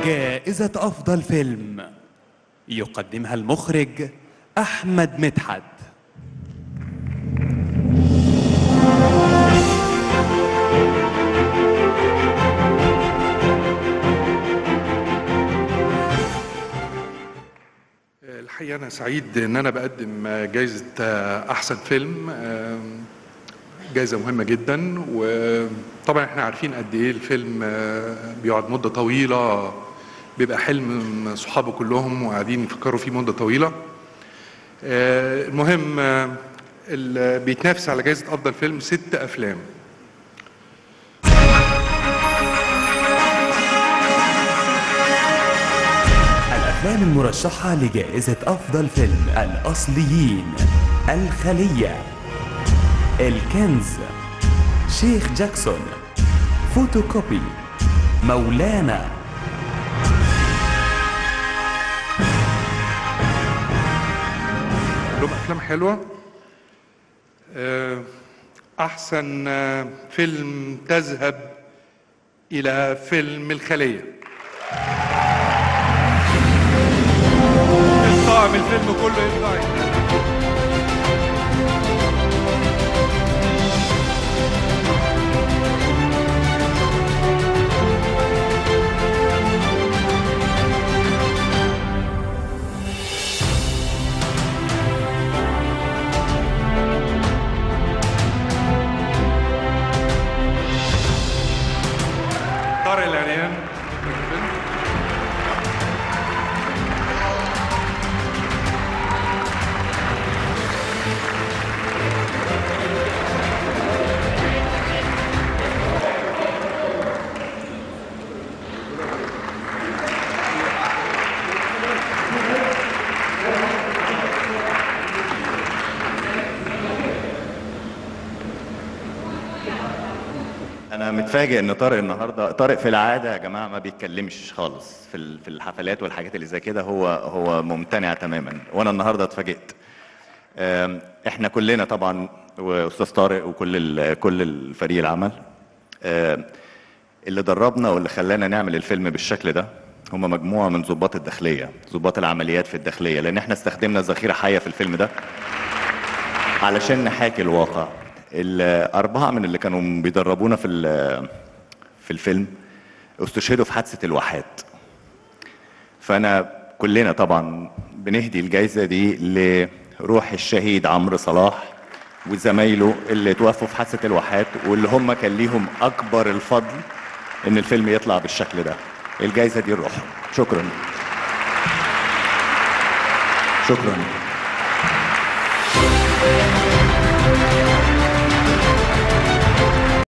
جائزة أفضل فيلم يقدمها المخرج أحمد مدحت الحقيقة أنا سعيد إن أنا بقدم جايزة أحسن فيلم جايزة مهمة جدا وطبعا احنا عارفين قد إيه الفيلم بيقعد مدة طويلة بيبقى حلم صحابه كلهم وقاعدين يفكروا فيه مدة طويلة المهم ال- بيتنافس على جايزة أفضل فيلم ست أفلام الأفلام المرشحة لجائزة أفضل فيلم الأصليين الخلية الكنز شيخ جاكسون فوتوكوبي مولانا كلهم أفلام حلوة أحسن فيلم تذهب إلى فيلم الخلية الطاقم الفيلم كله يطلع طارق العريان انا متفاجئ ان طارق النهارده طارق في العاده يا جماعه ما بيتكلمش خالص في ال- في الحفلات والحاجات اللي زي كده هو هو ممتنع تماما وانا النهارده اتفاجئت آم، احنا كلنا طبعا واستاذ طارق وكل ال- كل الفريق العمل آم، اللي دربنا واللي خلانا نعمل الفيلم بالشكل ده هم مجموعه من ضباط الداخليه ضباط العمليات في الداخليه لان احنا استخدمنا ذخيره حيه في الفيلم ده علشان نحاكي الواقع الأربعة من اللي كانوا بيدربونا في ال- في الفيلم استشهدوا في حادثة الواحات فأنا كلنا طبعا بنهدي الجايزة دي لروح الشهيد عمرو صلاح وزمايله اللي توفوا في حادثة الواحات واللي هم كان ليهم أكبر الفضل إن الفيلم يطلع بالشكل ده الجايزة دي الروح شكرا شكرا